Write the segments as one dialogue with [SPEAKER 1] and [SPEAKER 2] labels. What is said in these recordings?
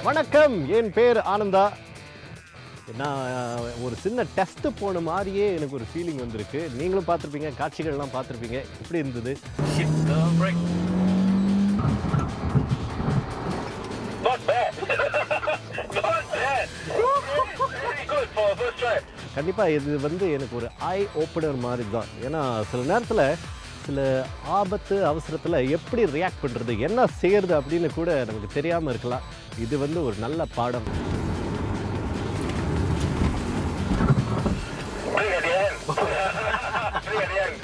[SPEAKER 1] வணக்கம் என் பேர் ஆனந்தா நான் ஒரு சின்ன டெஸ்ட் போன மாதிரியே எனக்கு ஒரு ஃபீலிங் வந்திருக்கு நீங்களும் பார்த்துருப்பீங்க காட்சிகள்லாம் பார்த்துருப்பீங்க எப்படி இருந்தது
[SPEAKER 2] Hit the brake. Not bad. Not bad. Very good for a first try.
[SPEAKER 1] கண்டிப்பாக இது வந்து எனக்கு ஒரு ஐ ஓப்பனர் மாதிரி தான் ஏன்னா சில நேரத்தில் சில ஆபத்து அவசரத்தில் எப்படி ரியாக்ட் பண்ணுறது என்ன செய்யறது அப்படின்னு கூட நமக்கு தெரியாமல் இருக்கலாம் இது வந்து ஒரு நல்ல பாடம்
[SPEAKER 2] Brake at the end. Brake at the end.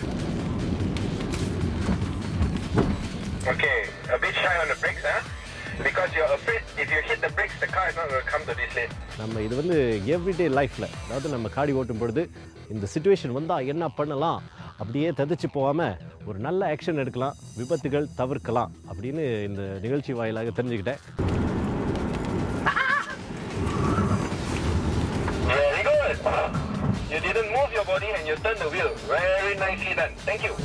[SPEAKER 2] Okay, a bit shy on the brakes, huh? Because you're afraid if you hit the brakes, the car is not going to come to this lane.
[SPEAKER 1] நம்ம இது வந்து everyday லைஃப்பில் அதாவது நம்ம காடி ஓட்டும் பொழுது இந்த சுச்சுவேஷன் வந்தால் என்ன பண்ணலாம் அப்படியே ததிச்சு போகாமல் ஒரு நல்ல ஆக்ஷன் எடுக்கலாம் விபத்துகள் தவிர்க்கலாம் அப்படின்னு இந்த நிகழ்ச்சி வாயிலாக தெரிஞ்சுக்கிட்டேன்
[SPEAKER 2] Very good. You didn't move your body and you turned the wheel. Very nicely done. Thank you.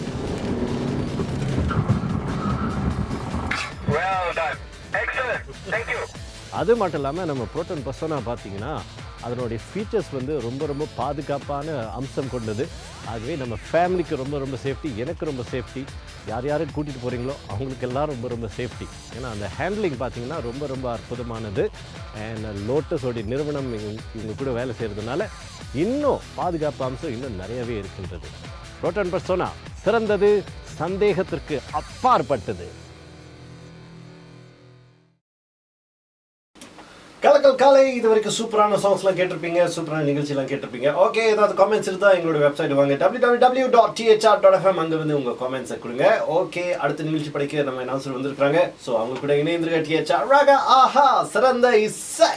[SPEAKER 2] Well done. Excellent. Thank you.
[SPEAKER 1] அது மட்டும் இல்லாமல் நம்ம புரோட்டன் பர்சனாக பார்த்தீங்கன்னா அதனுடைய ஃபீச்சர்ஸ் வந்து ரொம்ப ரொம்ப பாதுகாப்பான அம்சம் கொண்டது ஆகவே நம்ம ஃபேமிலிக்கு ரொம்ப ரொம்ப சேஃப்டி எனக்கு ரொம்ப சேஃப்டி யார் யாரும் கூட்டிகிட்டு போகிறீங்களோ அவங்களுக்கு எல்லாம் ரொம்ப ரொம்ப சேஃப்டி ஏன்னா அந்த ஹேண்ட்லிங் பார்த்தீங்கன்னா ரொம்ப ரொம்ப அற்புதமானது அண்ட் லோட்டஸோடைய நிறுவனம் இவங்க இவங்க கூட வேலை செய்கிறதுனால இன்னும் பாதுகாப்பு அம்சம் இன்னும் நிறையவே இருக்கின்றது புரோட்டன் பர்சோனா சிறந்தது சந்தேகத்திற்கு அப்பாற்பட்டது கலக்கல் காலை இது வரைக்கும் சூப்பரான சாங்ஸ்லாம் கேட்டிருப்பீங்க சூப்பரான நிகழ்ச்சியெல்லாம் கேட்டிருப்பீங்க ஓகே ஏதாவது காமெண்ட்ஸ் இருந்தா எங்களோட வெப்சைட் வாங்க W W W dot THR dot FM அங்கே வந்து உங்கள் காமெண்ட்ஸை கொடுங்க ஓகே அடுத்த நிகழ்ச்சி படிக்க நம்ம அனௌன்சர் வந்திருக்காங்க ஸோ அவங்க கூட இணைந்திருக்க டிஹெச்ஆர் ராக ஆஹா சிறந்த இசை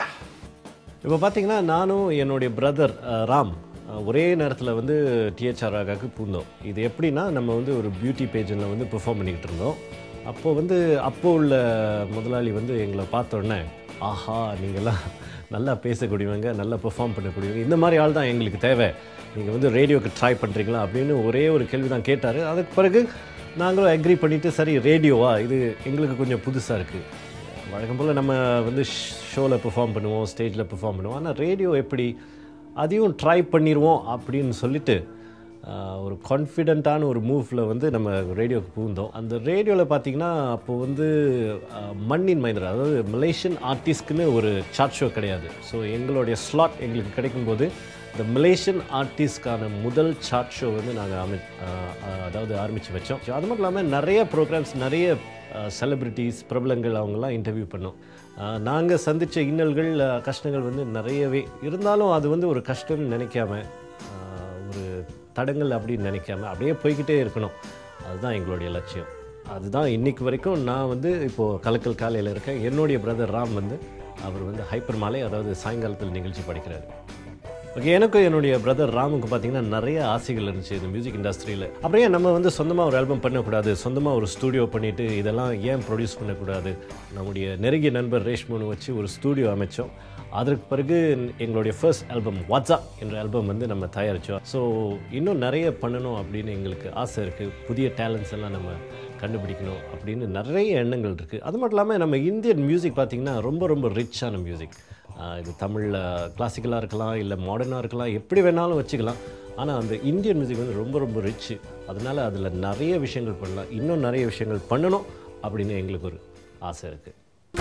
[SPEAKER 1] இப்போ பார்த்தீங்கன்னா நானும் என்னுடைய பிரதர் ராம் அஹ், ஒரே நேரத்தில் வந்து டிஹெச்ஆர் ராகாக்கு பூந்தோம் இது எப்படின்னா நம்ம வந்து ஒரு பியூட்டி பேஜில் வந்து பெர்ஃபார்ம் பண்ணிக்கிட்டு இருந்தோம் அப்போ வந்து அப்போ உள்ள முதலாளி வந்து எங்களை பார்த்த உடனே ஆஹா நீங்கள்லாம் நல்லா பேசக்கூடியவங்க நல்லா பெர்ஃபார்ம் பண்ணக்கூடியவங்க இந்த மாதிரி ஆள் தான் எங்களுக்கு தேவை நீங்கள் வந்து ரேடியோக்கு ட்ரை பண்ணுறீங்களா அப்படின்னு ஒரே ஒரு கேள்வி தான் கேட்டார் அதுக்கு பிறகு நாங்களும் அக்ரி பண்ணிவிட்டு சரி ரேடியோவா இது எங்களுக்கு கொஞ்சம் புதுசாக இருக்குது வழக்கம் போல் நம்ம வந்து ஷோவில் பெர்ஃபார்ம் பண்ணுவோம் ஸ்டேஜில் பெர்ஃபார்ம் பண்ணுவோம் ஆனால் ரேடியோ எப்படி அதையும் ட்ரை பண்ணிடுவோம் அப்படின்னு சொல்லிட்டு ஆஹ், ஒரு கான்ஃபிடென்ட்டான ஒரு மூவ்ல வந்து நம்ம ரேடியோக்கு பூந்தோம் அந்த ரேடியோவில் பார்த்தீங்கன்னா அப்போது வந்து ஆஹ், மண்ணின் மைந்தர் அதாவது மலேசியன் ஆர்டிஸ்ட்க்குன்னு ஒரு சார்ட் ஷோ கிடையாது ஸோ எங்களுடைய ஸ்லாட் எங்களுக்கு கிடைக்கும்போது இந்த மலேசியன் ஆர்டிஸ்ட்கான முதல் சார்ட் ஷோ வந்து நாங்கள் அமை ஆஹ், ஆஹ், அதாவது ஆரம்பித்து வச்சோம் So, அது மட்டும் இல்லாமல் நிறைய ப்ரோக்ராம்ஸ் நிறைய செலிப்ரிட்டிஸ் பிரபலங்கள் அவங்கெல்லாம் இன்டர்வியூ பண்ணோம் நாங்கள் சந்தித்த இன்னல்கள் அஹ், கஷ்டங்கள் வந்து நிறையவே இருந்தாலும் அது வந்து ஒரு கஷ்டம்னு நினைக்காம அஹ், ஒரு தடங்கள் அப்படின்னு நினைக்காம அப்படியே போய்கிட்டே இருக்கணும் அதுதான் எங்களுடைய லட்சியம் அதுதான் இன்னைக்கு வரைக்கும் நான் வந்து இப்போது கலக்கல் காலையில் இருக்கேன் என்னுடைய பிரதர் ராம் வந்து அவர் வந்து ஹைப்பர் மாலை அதாவது சாயங்காலத்தில் நிகழ்ச்சி படிக்கிறாரு ஓகே எனக்கும் என்னுடைய பிரதர் ராமுக்கு பார்த்தீங்கன்னா நிறைய ஆசைகள் இருந்துச்சு இந்த மியூசிக் இண்டஸ்ட்ரியில் அப்புறம் ஏன் நம்ம வந்து சொந்தமாக ஒரு ஆல்பம் பண்ணக்கூடாது சொந்தமாக ஒரு ஸ்டூடியோ பண்ணிவிட்டு இதெல்லாம் ஏன் ப்ரொடியூஸ் பண்ணக்கூடாது நம்முடைய நெருங்கிய நண்பர் ரேஷ்மோனு வச்சு ஒரு ஸ்டூடியோ அமைச்சோம் அதற்கு பிறகு எங்களுடைய ஃபர்ஸ்ட் ஆல்பம் வாட்ஸ்அப் என்ற ஆல்பம் வந்து நம்ம தயாரித்தோம் ஸோ இன்னும் நிறைய பண்ணணும் அப்படின்னு எங்களுக்கு ஆசை இருக்குது புதிய டேலண்ட்ஸ் எல்லாம் நம்ம கண்டுபிடிக்கணும் அப்படின்னு நிறைய எண்ணங்கள் இருக்குது அது மட்டும் இல்லாமல் நம்ம இந்தியன் மியூசிக் பார்த்திங்கன்னா ரொம்ப ரொம்ப ரிச்சான மியூசிக் இது தமிழில் கிளாசிக்கலாக இருக்கலாம் இல்லை மாடர்னாக இருக்கலாம் எப்படி வேணாலும் வச்சுக்கலாம் ஆனால் அந்த இந்தியன் மியூசிக் வந்து ரொம்ப ரொம்ப ரிச்சு அதனால் அதில் நிறைய விஷயங்கள் பண்ணலாம் இன்னும் நிறைய விஷயங்கள் பண்ணணும் அப்படின்னு எங்களுக்கு ஒரு ஆசை இருக்குது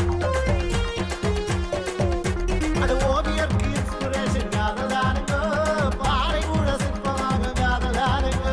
[SPEAKER 3] அது ஓவியருக்கு inspiration காதலானுங்க. பாறை கூட சிற்பமாக காதலானுங்க.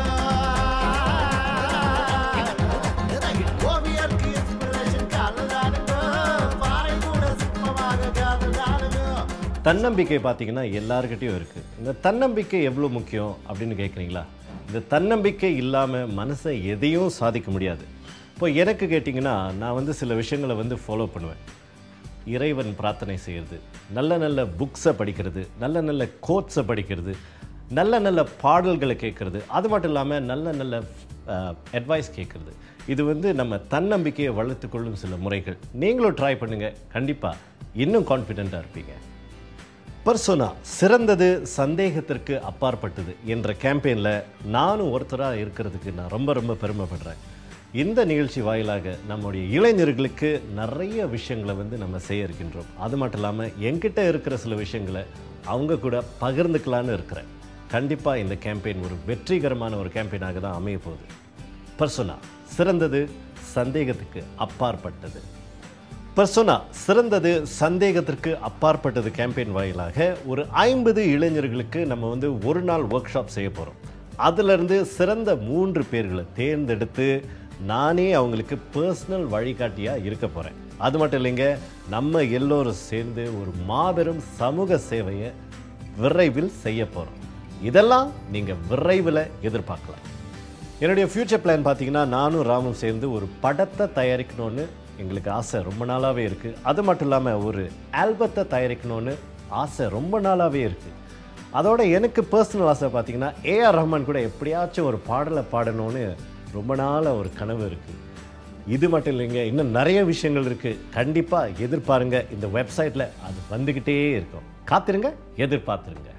[SPEAKER 3] ஓவியருக்கு inspiration காதலானுங்க. பாறை கூட சிற்பமாக காதலானுங்க.
[SPEAKER 1] தன்னம்பிக்கை பார்த்தீங்கன்னா எல்லாருக்கிட்டையும் இருக்குது இந்த தன்னம்பிக்கை எவ்வளோ முக்கியம் அப்படின்னு கேட்குறீங்களா இந்த தன்னம்பிக்கை இல்லாமல் மனசை எதையும் சாதிக்க முடியாது இப்போ எனக்கு கேட்டிங்கன்னா நான் வந்து சில விஷயங்களை வந்து ஃபாலோ பண்ணுவேன் இறைவன் பிரார்த்தனை செய்கிறது நல்ல நல்ல புக்ஸை படிக்கிறது நல்ல நல்ல கோட்ஸை படிக்கிறது நல்ல நல்ல பாடல்களை கேட்குறது அது மட்டும் இல்லாமல் நல்ல நல்ல அட்வைஸ் கேட்குறது இது வந்து நம்ம தன்னம்பிக்கையை வளர்த்துக்கொள்ளும் சில முறைகள் நீங்களும் ட்ரை பண்ணுங்கள் கண்டிப்பாக இன்னும் கான்ஃபிடெண்ட்டாக இருப்பீங்க பர்சோனா சிறந்தது சந்தேகத்திற்கு அப்பாற்பட்டது என்ற கேம்பெயினில் நானும் ஒருத்தராக இருக்கிறதுக்கு நான் ரொம்ப ரொம்ப பெருமைப்படுறேன் இந்த நிகழ்ச்சி வாயிலாக நம்முடைய இளைஞர்களுக்கு நிறைய விஷயங்களை வந்து நம்ம செய்ய இருக்கின்றோம் அது மட்டும் இல்லாமல் என்கிட்ட இருக்கிற சில விஷயங்களை அவங்க கூட பகிர்ந்துக்கலான்னு இருக்கிறேன் கண்டிப்பாக இந்த கேம்பெயின் ஒரு வெற்றிகரமான ஒரு கேம்பெயினாக தான் அமைய போகுது பர்சோனா சிறந்தது சந்தேகத்துக்கு அப்பாற்பட்டது பர்சோனா சிறந்தது சந்தேகத்திற்கு அப்பாற்பட்டது கேம்பெயின் வாயிலாக ஒரு ஐம்பது இளைஞர்களுக்கு நம்ம வந்து ஒரு நாள் ஒர்க் ஷாப் செய்ய போகிறோம் அதிலிருந்து சிறந்த மூன்று பேர்களை தேர்ந்தெடுத்து நானே அவங்களுக்கு பர்சனல் வழிகாட்டியாக இருக்க போகிறேன் அது மட்டும் இல்லைங்க நம்ம எல்லோரும் சேர்ந்து ஒரு மாபெரும் சமூக சேவையை விரைவில் செய்ய போகிறோம் இதெல்லாம் நீங்கள் விரைவில் எதிர்பார்க்கலாம் என்னுடைய ஃப்யூச்சர் பிளான் பார்த்தீங்கன்னா நானும் ராமும் சேர்ந்து ஒரு படத்தை தயாரிக்கணும்னு எங்களுக்கு ஆசை ரொம்ப நாளாகவே இருக்குது அது மட்டும் இல்லாமல் ஒரு ஆல்பத்தை தயாரிக்கணும்னு ஆசை ரொம்ப நாளாகவே இருக்குது அதோட எனக்கு பர்சனல் ஆசை பார்த்தீங்கன்னா ஏஆர் ரஹ்மான் கூட எப்படியாச்சும் ஒரு பாடலை பாடணும்னு ரொம்ப நாளாக ஒரு கனவு இருக்குது இது மட்டும் இல்லைங்க இன்னும் நிறைய விஷயங்கள் இருக்குது கண்டிப்பாக எதிர்பாருங்க இந்த வெப்சைட்டில் அது வந்துக்கிட்டே இருக்கும் காத்திருங்க எதிர்பார்த்துருங்க